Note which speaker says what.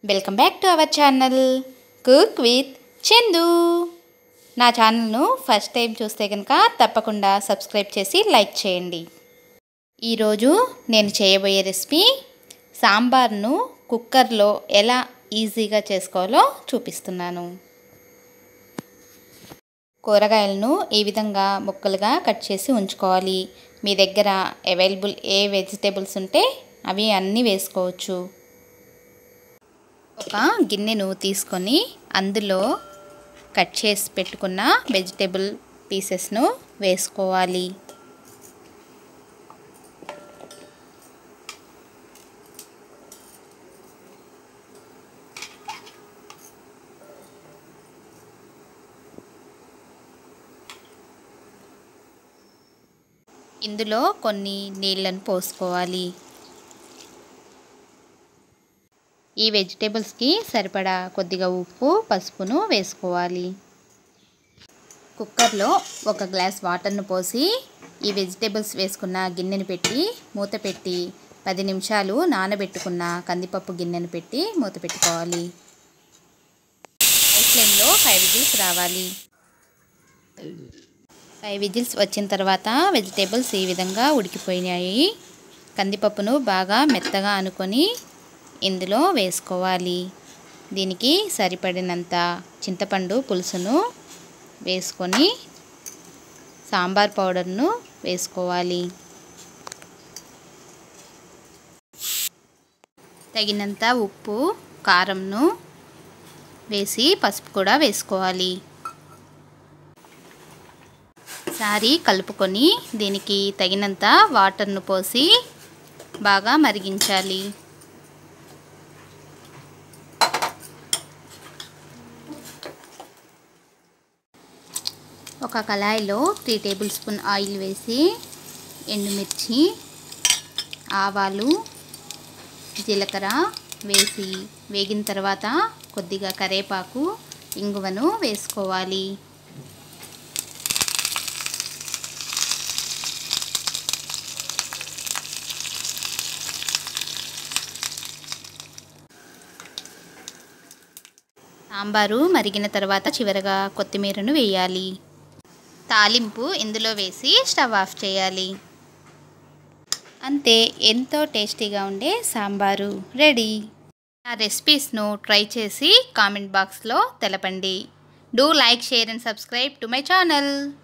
Speaker 1: welcome back to our channel cook with Chandu నా ఛానల్ను first time చూస్తే కనుక తప్పకుండా సబ్స్క్రైబ్ చేసి లైక్ చేయండి ఈరోజు నేను చేయబోయే రెసిపీ సాంబార్ను కుక్కర్లో ఎలా ఈజీగా చేసుకోవాలో చూపిస్తున్నాను కూరగాయలను ఈ విధంగా ముక్కలుగా కట్ చేసి ఉంచుకోవాలి మీ దగ్గర అవైలబుల్ ఏ వెజిటేబుల్స్ ఉంటే అవి అన్నీ వేసుకోవచ్చు ఒక గిన్నెను తీసుకొని అందులో కట్ చేసి పెట్టుకున్న వెజిటేబుల్ పీసెస్ను వేసుకోవాలి ఇందులో కొన్ని నీళ్ళను పోసుకోవాలి ఈ వెజిటేబుల్స్కి సరిపడా కొద్దిగా ఉప్పు పసుపును వేసుకోవాలి కుక్కర్లో ఒక గ్లాస్ వాటర్ను పోసి ఈ వెజిటేబుల్స్ వేసుకున్న గిన్నెను పెట్టి మూత పెట్టి పది నిమిషాలు నానబెట్టుకున్న కందిపప్పు గిన్నెను పెట్టి మూత పెట్టుకోవాలి హై ఫ్లేమ్లో ఫైవ్ విజిల్స్ రావాలి ఫైవ్ విజిల్స్ వచ్చిన తర్వాత వెజిటేబుల్స్ ఈ విధంగా ఉడికిపోయినాయి కందిపప్పును బాగా మెత్తగా అనుకొని ఇందులో వేసుకోవాలి దీనికి సరిపడినంత చింతపండు పులుసును వేసుకొని సాంబార్ పౌడర్ను వేసుకోవాలి తగినంత ఉప్పు కారంను వేసి పసుపు కూడా వేసుకోవాలి సారి కలుపుకొని దీనికి తగినంత వాటర్ను పోసి బాగా మరిగించాలి ఒక కళాయిలో త్రీ టేబుల్ స్పూన్ ఆయిల్ వేసి ఎండుమిర్చి ఆవాలు జీలకర్ర వేసి వేగిన తర్వాత కొద్దిగా కరేపాకు ఇంగువను వేసుకోవాలి సాంబారు మరిగిన తర్వాత చివరగా కొత్తిమీరను వేయాలి తాలింపు ఇందులో వేసి స్టవ్ ఆఫ్ చేయాలి అంతే ఎంతో టేస్టీగా ఉండే సాంబారు రెడీ నా రెసిపీస్ను ట్రై చేసి కామెంట్ బాక్స్లో తెలపండి do like share and subscribe to my channel